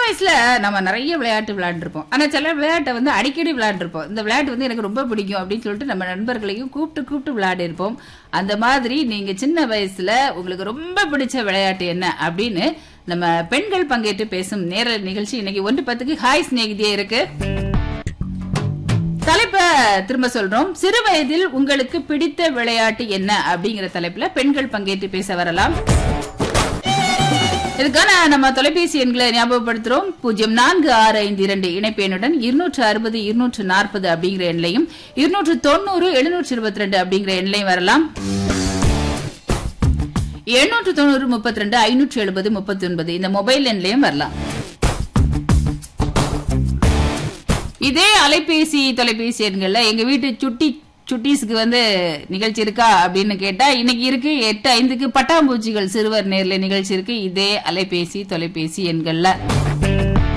வயசுல நம்ம நிறைய விளையாட்டு விளையாண்டுருப்போம் ஆனா சில விளையாட்டை வந்து அடிக்கடி விளையாண்டுருப்போம் இந்த விளையாட்டு வந்து எனக்கு ரொம்ப பிடிக்கும் அப்படின்னு சொல்லிட்டு நம்ம நண்பர்களையும் கூப்பிட்டு கூப்பிட்டு விளையாடி இருப்போம் அந்த மாதிரி நீங்க சின்ன வயசுல உங்களுக்கு ரொம்ப பிடிச்ச விளையாட்டு என்ன அப்படின்னு நம்ம பெண்கள் பங்கேற்று பேசும் நேரல் நிகழ்ச்சி இன்னைக்கு ஒன்று பத்துக்கு ஹாய் ஸ்நேகிதியே இருக்கு தலைப்பை திரும்ப சொல்றோம் சிறு வயதில் உங்களுக்கு பிடித்த விளையாட்டு என்ன அப்படிங்கிற தலைப்புல பெண்கள் பங்கேற்று பேச வரலாம் இதுக்கான நம்ம தொலைபேசி எண்களை ஞாபகப்படுத்துறோம் பூஜ்ஜியம் நான்கு ஆறு ஐந்து இரண்டு இணைப்பு எண்ணுடன் இருநூற்று அறுபது இருநூற்று நாற்பது அப்படிங்கிற எண்ணையும் இருநூற்று தொண்ணூறு எழுநூற்று இருபத்தி ரெண்டு அப்படிங்கிற எண்ணையும் வரலாம் எண்ணூற்று தொண்ணூறு முப்பத்தி ரெண்டு ஐநூற்று எழுபது முப்பத்தி ஒன்பது இந்த மொபைல் எண்லையும் வரலாம் இதே அலைபேசி தொலைபேசி எண்கள்ல எங்க வீட்டு சுட்டி சுட்டீஸ்க்கு வந்து நிகழ்ச்சி இருக்கா அப்படின்னு கேட்டா இன்னைக்கு இருக்கு எட்டு ஐந்துக்கு பட்டாம்பூச்சிகள் சிறுவர் நேர்ல நிகழ்ச்சி இருக்கு இதே அலைபேசி தொலைபேசி எண்கள்ல